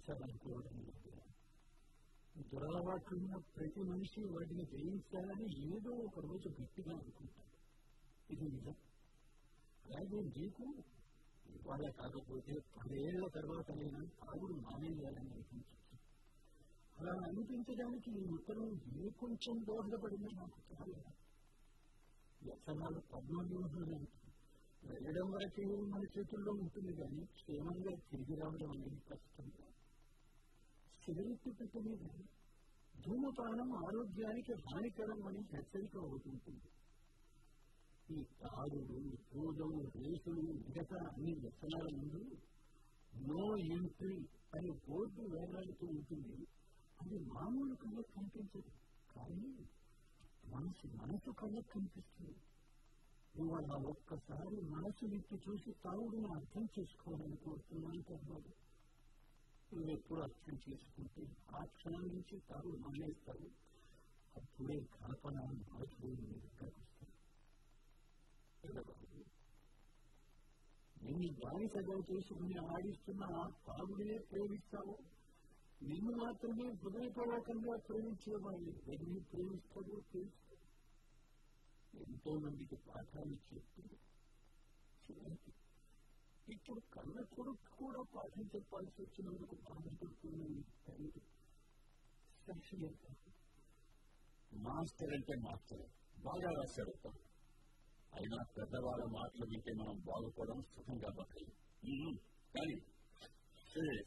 జయించాలనుకోవడం లేదు దురలవాట్లున్న ప్రతి మనిషి వాటిని జయించాలని ఏదో ఒక రోజు గట్టిగా అనుకుంటాడు ఇది నిజం అలాగే నీకు ఇవాళ కాకపోతే పదేళ్ల తర్వాత నేను తాగుడు మానేయాలని అనిపించచ్చు అలా అనిపించడానికి ఈ ఉత్తరం ఏ కొంచెం దోహదపడిందో నాకు చాలా వ్యసనాలు పద్మవ్యూహాలు వెళ్ళడం వరకే మన చేతుల్లో ఉంటుంది కానీ క్షేమంగా తిరిగి రావడం అనేది కష్టం సిగరెట్టు పెట్టలేదు ధూమపానం ఆరోగ్యానికి హానికరం అని హెచ్చరిక అవుతుంటుంది ఈ తాగుడు భూజం రేసులు మిగతా అన్ని వ్యసనాల ముందు నో ఎంట్రీ అనే బోర్డు వేలాడుతూ ఉంటుంది అది మామూలు కళ్ళకు కనిపించదు కానీ మనసు మనసు కళ్ళకు కనిపిస్తుంది నువ్వు అలా ఒక్కసారి మనసు విప్పి చూసి తాగుడుని అర్థం చేసుకోవాలని కోరుతున్నాను తమ్ముడు నువ్వు ఎప్పుడు అర్థం చేసుకుంటే ఆ క్షణం నుంచి తాగుడు మానేస్తావు అప్పుడే కల్పన మార్పులు నీ దగ్గరకు వస్తాయి నిన్ను బానిసగా చేసుకుని ఆడిస్తున్న ఆ తాగుడే ప్రేమిస్తావు నిన్ను మాత్రమే హృదయపూర్వకంగా ప్రేమించే వాళ్ళు ఎవరిని ప్రేమిస్తాడో తెలుసు ఎంతో మందికి పాఠాలు చెప్పి చివరికి ఇప్పుడు కన్న కొడుకు కూడా పాఠం చెప్పాల్సి వచ్చినందుకు బాధపడుతున్న ఈ తండ్రి సాక్షిగా మాస్టర్ అంటే మాస్టర్ బాగా రాశాడు తను. అయినా పెద్దవాళ్ళ మాటలు వింటే మనం బాగుపడడం సుఖంగా బతాయి కానీ serious.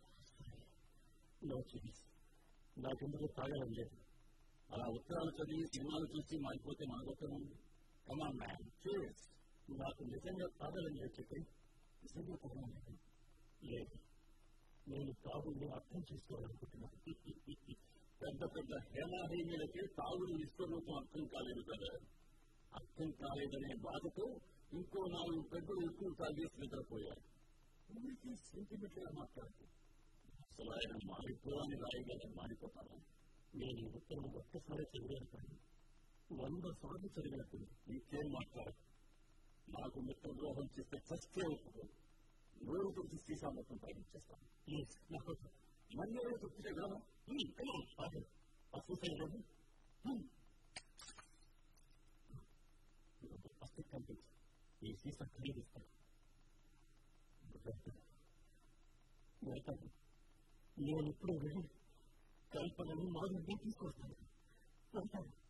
నో చేసి నాకెందుకు తాగడం లేదు అలా ఉత్తరాలు చదివి సినిమాలు చూసి మారిపోతే మన గొప్పం కమాన్ మ్యాన్ సీరియస్ నాకు నిజంగా తాగడం లేదు చెప్పి నిజంగా తాగడం లేదు లేదు నేను తాగుడిని అర్థం చేసుకోవాలనుకుంటున్నాను పెద్ద పెద్ద హేమాహేమీలకి తాగుడు విశ్వరూపం అర్థం కాలేదు కదా అర్థం కాలేదనే బాధతో ఇంకో నాలుగు పెద్దలు ఎక్కువ తాగేసి నిద్రపోయారు ఊరికి సెంటిమెంట్గా మాట్లాడుతూ అసలు ఆయన మారిపోవాలని రాయగల మారిపోతారా నేను ఈ ఉత్తరం ఒక్కసారి చదివాను కానీ వంద సార్లు చదివినట్టుంది ఇంకేం మాట్లాడు నాకు మిత్రద్రోహం చేస్తే చస్తే ఒప్పుకో నోరు తెరిచి సీసా మొత్తం తాగించేస్తాను ప్లీజ్ నాకు మళ్ళీ ఎవరో చెప్తే కదా అసలు లేదు అసలు కనిపించి ఈ సీసా ఖరీదిస్తాను వెళ్తాను నేను ఇప్పుడు వెళ్ళి కల్పనని మాధుర్యం తీసుకొస్తాను వెళ్తాను